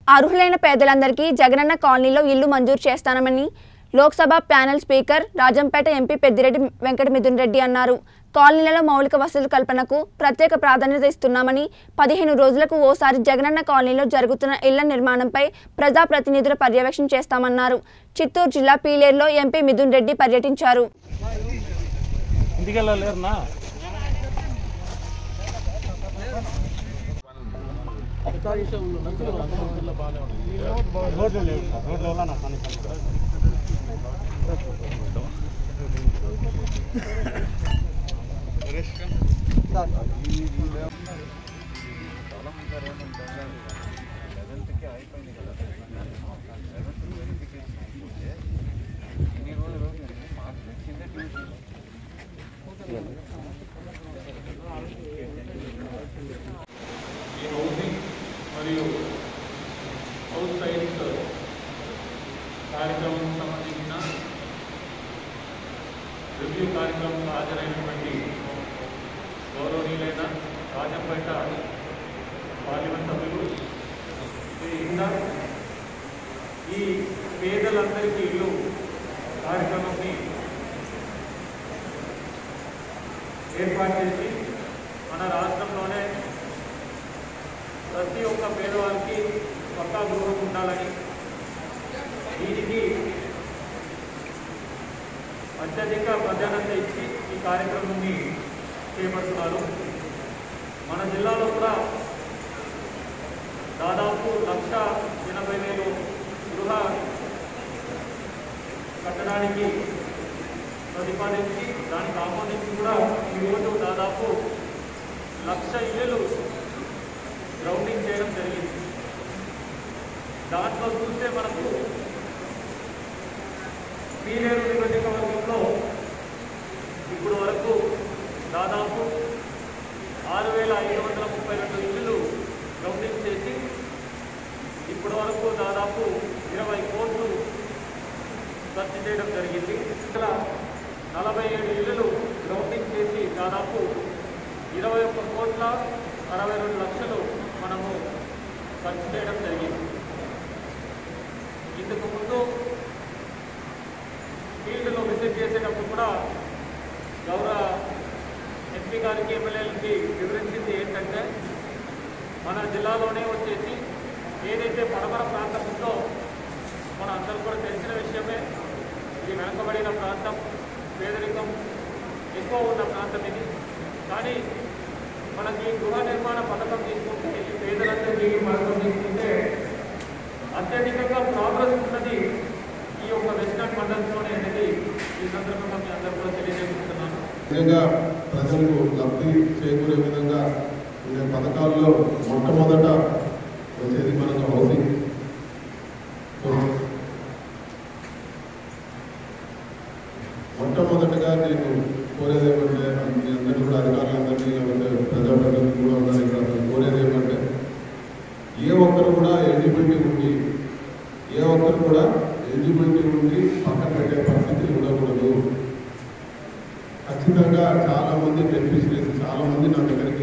అర్హులైన పేదలందరికీ జగనన్న కాలనీలో ఇల్లు మంజూరు చేస్తానని Lok Sabha panel speaker Rajampeta MP Peddireddy Venkata Mithun Reddy అన్నారు కాలనీలలో మౌలిక వసతుల కల్పనకు ప్రత్యేక ప్రాధాన్యత ఇస్తున్నామని పదిహేను రోజులకు ఓసారి జగనన్న కాలనీలో జరుగుతున్న ఇళ్ల నిర్మాణంపై ప్రజాప్రతినిధుల పర్యవేక్షణ చేస్తామన్నారు చిత్తూరు జిల్లా పీలేరులో ఎంపీ మిథున్ రెడ్డి పర్యటించారు ఇంటికి వెళ్ళలేరునా రోడ్లు లేవు సార్ రోడ్ల వల్ల నాకు పని పని ఈ హౌసింగ్ మరియు హౌస్ సైన్స్ కార్యక్రమం సంబంధించిన రివ్యూ కార్యక్రమంలో హాజరైనటువంటి గౌరవనీయులైన రాజంపేట పార్లమెంట్ సభ్యులు శ్రీ ఇందర్ ఈ పేదలందరికీ ఇల్లు కార్యక్రమాన్ని ఏర్పాటు చేసి మన రాష్ట్రంలోనే ప్రతి ఒక్క పేదవారికి పక్కా గృహం ఉండాలని దీనికి అత్యధిక ప్రాధాన్యత ఇచ్చి ఈ కార్యక్రమాన్ని చేపడుతున్నారు మన జిల్లాలో కూడా దాదాపు లక్ష ఎనభై వేలు గృహ కట్టడానికి ప్రతిపాదించి దానికి ఆమోదించి కూడా ఈరోజు దాదాపు లక్ష ఇళ్ళు గ్రౌండింగ్ చేయడం జరిగింది దాంట్లో చూస్తే మనకు పీలేరు నియోజకవర్గంలో ఇప్పుడు వరకు దాదాపు ఆరు వేల ఐదు వందల ముప్పై రెండు ఇళ్ళు గ్రౌండింగ్ చేసి ఇప్పటి వరకు దాదాపు ఇరవై కోట్లు ఖర్చు చేయడం జరిగింది ఇక్కడ నలభై ఏడు ఇళ్ళు గ్రౌండింగ్ చేసి దాదాపు ఇరవై ఒక్క కోట్ల అరవై రెండు లక్షలు మనము ఖర్చు చేయడం జరిగింది ఇందుకు ముందు ఫీల్డ్లో విజిట్ చేసేటప్పుడు కూడా గౌరవ ఎంపీ గారికి ఎమ్మెల్యేలకి వివరించింది ఏంటంటే మన జిల్లాలోనే వచ్చేసి ఏదైతే పడమర ప్రాంతం ఉందో మన అందరూ కూడా తెలిసిన విషయమే ఇది వెనుకబడిన ప్రాంతం పేదరికం ఎక్కువ ఉన్న ప్రాంతం ఇది కానీ మనకి గృహ నిర్మాణ పథకం తీసుకుంటే ఈ పేదలందరికీ ఈ పథకం తీసుకుంటే అత్యధికంగా ప్రోగ్రెస్ ఉన్నది ఈ యొక్క వెస్టర్న్ మండలంలోనే అనేది ఈ సందర్భంగా మీ అందరూ కూడా తెలియజేస్తున్నాను నిజంగా ప్రజలకు లబ్ధి చేకూరే విధంగా ఉండే పథకాల్లో మొట్టమొదట వచ్చేది మనకు హౌసింగ్ సో మొట్టమొదటగా నేను కోరేది ఏమంటే మీ అందరినీ కూడా అధికారులందరినీ లేకపోతే ప్రజాప్రతినిధులు కూడా ఉన్నారు ఇక్కడ నేను కోరేది ఏమంటే ఏ ఒక్కరు కూడా ఎలిజిబిలిటీ ఉండి ఏ ఒక్కరు కూడా ఎలిజిబిలిటీ ఉండి పక్కన పెట్టే పరిస్థితి ఉండకూడదు ఖచ్చితంగా చాలా మంది బెనిఫిషరీస్ చాలా మంది నా దగ్గరికి